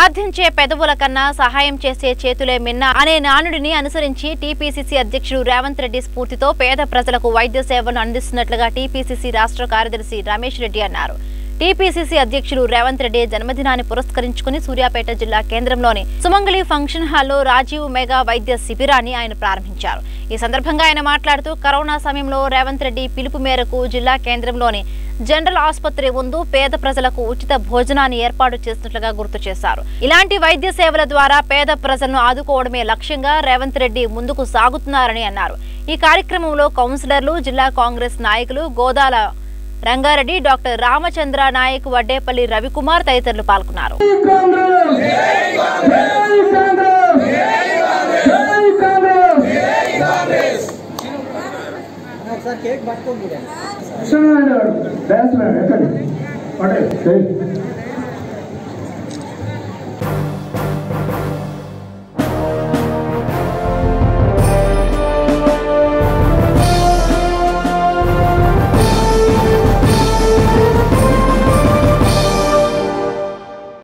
ప్రార్థించే పెదవుల కన్నా సహాయం చేసే చేతులే మిన్న అనే నానుడిని అనుసరించి టీపీసీసీ అధ్యక్షుడు రేవంత్ రెడ్డి స్ఫూర్తితో పేద ప్రజలకు వైద్య సేవలను అందిస్తున్నట్లుగా టీపీసీసీ రాష్ట్ర కార్యదర్శి రమేష్ రెడ్డి అన్నారు టీపీసీసీ అధ్యక్షుడు రేవంత్ రెడ్డి జన్మదినాన్ని పురస్కరించుకుని సూర్యాపేట జిల్లా కేంద్రంలోని సుమంగళి ఫంక్షన్ హాల్లో రాజీవ్ మెగా వైద్య శిబిరాన్ని ఆయన ప్రారంభించారు ఈ సందర్భంగా ఆయన మాట్లాడుతూ కరోనా సమయంలో రేవంత్ రెడ్డి పిలుపు మేరకు జిల్లా కేంద్రంలోని జనరల్ ఆసుపత్రి ముందు పేద ప్రజలకు ఉచిత భోజనాన్ని ఏర్పాటు చేసినట్లుగా గుర్తు చేశారు ఇలాంటి వైద్య సేవల ద్వారా పేద ప్రజలను ఆదుకోవడమే లక్ష్యంగా రేవంత్ రెడ్డి ముందుకు సాగుతున్నారని అన్నారు ఈ కార్యక్రమంలో కౌన్సిలర్లు జిల్లా కాంగ్రెస్ నాయకులు గోదాల రంగారెడ్డి డాక్టర్ రామచంద్ర నాయక్ వడ్డేపల్లి రవికుమార్ తదితరులు పాల్గొన్నారు జై కాంగ్రెస్ జై కాంగ్రెస్ జై కాంగ్రెస్ ఒకసారి కేక్ పట్టుకోండి కృష్ణనారాయణ గారు డాన్స్ మ్యాన్ ఎక్కడి పడే